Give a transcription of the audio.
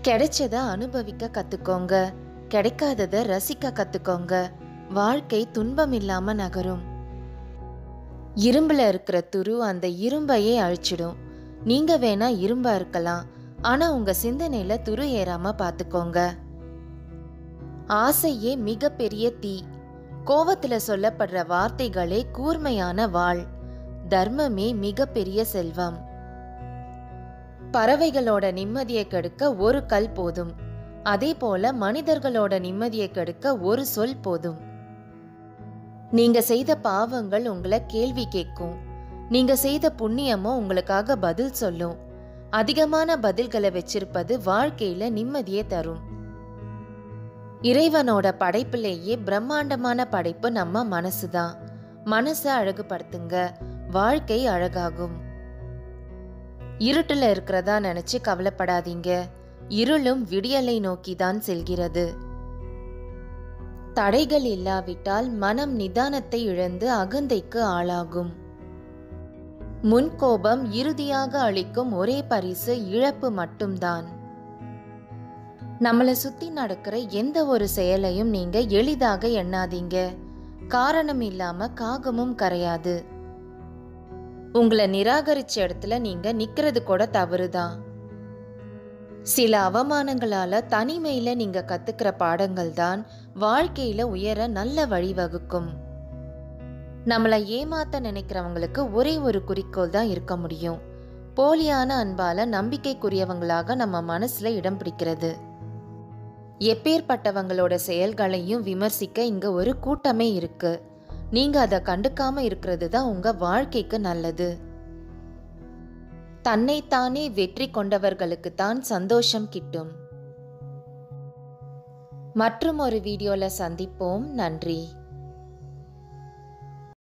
கிடைச்சத அனுபவிக்க கத்துக்கோங்க கிடைக்காதத ரசிக்க கத்துக்கோங்க வாழ்க்கை துன்பம் இல்லாம நகரும் இரும்புல இருக்கிற துரு அந்த இரும்பையே அழிச்சிடும் நீங்க வேணா இரும்பா இருக்கலாம் ஆனா உங்க சிந்தனையில துரு ஏறாம பாத்துக்கோங்க ஆசையே மிகப்பெரிய தீ கோவத்துல சொல்லப்படுற வார்த்தைகளே கூர்மையான வாள் தர்மமே மிகப்பெரிய செல்வம் பறவைகளோட நிம்மதியை கெடுக்க ஒரு கல் போதும் அதே போல மனிதர்களோட நிம்மதியை கெடுக்க ஒரு சொல் போதும் நீங்க செய்த பாவங்கள் உங்களை கேள்வி கேட்கும் நீங்க செய்த புண்ணியமோ உங்களுக்காக பதில் சொல்லும் அதிகமான பதில்களை வச்சிருப்பது வாழ்க்கையில நிம்மதியை தரும் இறைவனோட படைப்பிலேயே பிரம்மாண்டமான படைப்பு நம்ம மனசுதான் மனசை அழகுபடுத்துங்க வாழ்க்கை அழகாகும் இருட்டுல இருக்கிறதா நினைச்சு கவலைப்படாதீங்க இருளும் விடியலை நோக்கிதான் செல்கிறது தடைகள் இல்லாவிட்டால் மனம் நிதானத்தை இழந்து அகந்தைக்கு ஆளாகும் முன்கோபம் இறுதியாக அளிக்கும் ஒரே பரிசு இழப்பு மட்டும்தான் நம்மளை சுத்தி நடக்கிற எந்த ஒரு செயலையும் நீங்க எளிதாக எண்ணாதீங்க காரணம் இல்லாம காகமும் கரையாது உங்களை நிராகரிச்ச இடத்துல நீங்க நிக்கிறது கூட தவறுதான் சில அவமானங்களால தனிமையில நீங்க கத்துக்கிற பாடங்கள் தான் வாழ்க்கையில உயர நல்ல வழிவகுக்கும் நம்மளை ஏமாத்த நினைக்கிறவங்களுக்கு ஒரே ஒரு குறிக்கோள் தான் இருக்க முடியும் போலியான அன்பால நம்பிக்கைக்குரியவங்களாக நம்ம மனசுல இடம் பிடிக்கிறது எப்பேற்பட்டவங்களோட செயல்களையும் விமர்சிக்க இங்க ஒரு கூட்டமே இருக்கு நீங்க அதை கண்டுக்காம இருக்கிறது தான் உங்க வாழ்க்கைக்கு நல்லது தன்னைத்தானே வெற்றி கொண்டவர்களுக்கு தான் சந்தோஷம் கிட்டும் மற்றும் ஒரு வீடியோல சந்திப்போம் நன்றி